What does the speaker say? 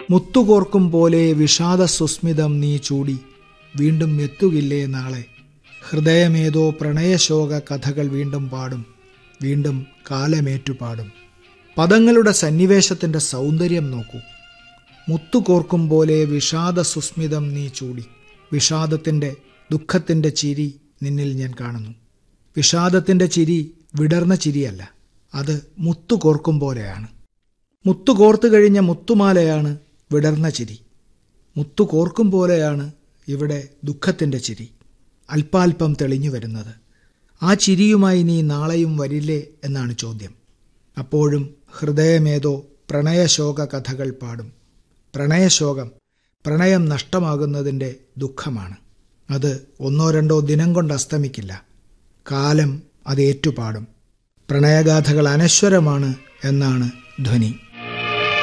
മുത്തുകോർക്കും പോലെ വിഷാദ സുസ്മിതം നീ ചൂടി വീണ്ടും എത്തുകില്ലേ നാളെ ഹൃദയമേതോ പ്രണയശോക കഥകൾ വീണ്ടും പാടും വീണ്ടും കാലമേറ്റുപാടും പദങ്ങളുടെ സന്നിവേശത്തിന്റെ സൗന്ദര്യം നോക്കൂ മുത്തുകോർക്കും പോലെ വിഷാദ സുസ്മിതം നീ ചൂടി വിഷാദത്തിന്റെ ദുഃഖത്തിന്റെ ചിരി നിന്നിൽ ഞാൻ കാണുന്നു വിഷാദത്തിന്റെ ചിരി വിടർന്ന ചിരിയല്ല അത് മുത്തുകോർക്കും പോലെയാണ് മുത്തുകോർത്തു കഴിഞ്ഞ മുത്തുമാലയാണ് വിടർന്ന ചിരി മുത്തുകോർക്കും പോലെയാണ് ഇവിടെ ദുഃഖത്തിന്റെ ചിരി അല്പാൽപം തെളിഞ്ഞു വരുന്നത് ആ ചിരിയുമായി നീ നാളെയും വരില്ലേ എന്നാണ് ചോദ്യം അപ്പോഴും ഹൃദയമേതോ പ്രണയശോക കഥകൾ പാടും പ്രണയശോകം പ്രണയം നഷ്ടമാകുന്നതിൻ്റെ ദുഃഖമാണ് അത് ഒന്നോ രണ്ടോ ദിനം കൊണ്ട് അസ്തമിക്കില്ല കാലം അത് ഏറ്റുപാടും പ്രണയഗാഥകൾ അനശ്വരമാണ് എന്നാണ് ധ്വനി